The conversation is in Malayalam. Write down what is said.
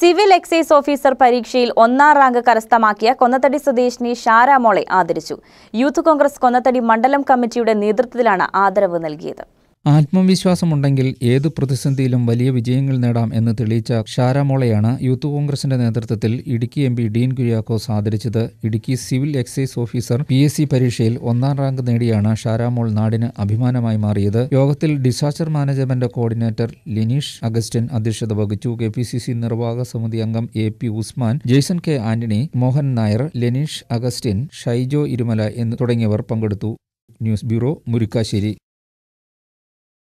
സിവിൽ എക്സൈസ് ഓഫീസർ പരീക്ഷയിൽ ഒന്നാം റാങ്ക് കരസ്ഥമാക്കിയ കൊന്നത്തടി സ്വദേശിനി ഷാര മോളെ ആദരിച്ചു യൂത്ത് കോൺഗ്രസ് കൊന്നത്തടി മണ്ഡലം കമ്മിറ്റിയുടെ നേതൃത്വത്തിലാണ് ആദരവ് നൽകിയത് ആത്മവിശ്വാസമുണ്ടെങ്കിൽ ഏത് പ്രതിസന്ധിയിലും വലിയ വിജയങ്ങൾ നേടാം എന്ന് തെളിയിച്ച ഷാരാമോളെയാണ് യൂത്ത് കോൺഗ്രസിന്റെ നേതൃത്വത്തിൽ ഇടുക്കി എം പി ഡീൻ കുര്യാക്കോസ് ആദരിച്ചത് Idukki civil excise officer P S C പരീക്ഷയിൽ ഒന്നാം റാങ്ക് നേടിയാണ് ഷാരാമോൾ നാടിന് അഭിമാനമായി മാറിയത് യോഗത്തിൽ disaster management coordinator Lineesh Augustin അധ്യക്ഷത വഹിച്ചു കെ പി സി സി നിർവാഹക സമിതി അംഗം A P Usman Jaison K Antony Mohan Nair Leneesh Augustin Shaijo Irumala എന്ന് തുടങ്ങിയവർ പങ്കെടുത്തു ന്യൂസ് ബ്യൂറോ മുരിക്കാശ്ശേരി